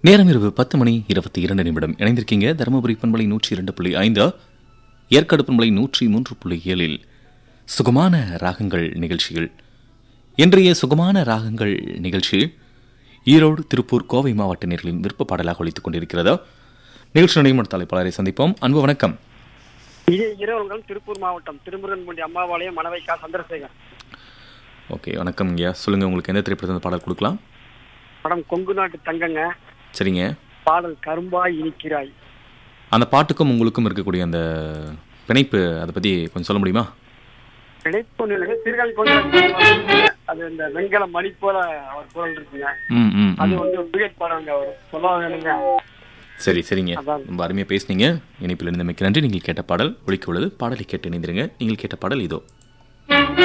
நேரம் இரவு பத்து மணி இருபத்தி இரண்டு நிமிடம் இணைந்திருக்கீங்க தருமபுரி பண்பலை நூற்றி இரண்டு புள்ளி ஐந்து ஏற்காடு பண்பலை நூற்றி மூன்று புள்ளி ஏழில் சுகமான ராகங்கள் நிகழ்ச்சிகள் இன்றைய சுகமான ராகங்கள் நிகழ்ச்சி ஈரோடு திருப்பூர் கோவை மாவட்ட நேர்களின் விருப்ப பாடலாக ஒழித்துக் கொண்டிருக்கிறதா நிகழ்ச்சி நடைமுறை தலைப்பாளரை சந்திப்போம் அன்பு வணக்கம் இது இரவல்கள் திருப்பூர் மாவட்டம் திருமுருகன்பட்டி அம்மாவாளையம் மணவைக்கா சந்திரசேகர் ஓகே வணக்கம் ஐயா சொல்லுங்க உங்களுக்கு எந்த திரைப்படத்தில் பாடல் கொடுக்கலாம் படம் கொங்கு நாட்டு தங்கங்க சரிங்க பாடல் கரும்பாய் இனிக்கிறாய் அந்த பாட்டுக்கும் உங்களுக்கும் இருக்கக்கூடிய அந்த பிணைப்பு அதை பற்றி கொஞ்சம் சொல்ல முடியுமா கிடைப்பு நிலைங்க சீர்காழி கொண்டு அது இந்த வெண்கல மணி போல அவர் குரல் இருக்குங்க ம் ம் அது ம். வந்து பிகேட் பாடங்க அவர் சொல்ல வேணுங்க சரி சரிங்க அதான். ரொம்ப அருமையாக பேசுனீங்க இணைப்பில் இருந்தமைக்கு நன்றி நீங்கள் கேட்ட பாடல் ஒழிக்க உள்ளது பாடலை கேட்டு இணைந்திருங்க நீங்கள் கேட்ட பாடல் இதோ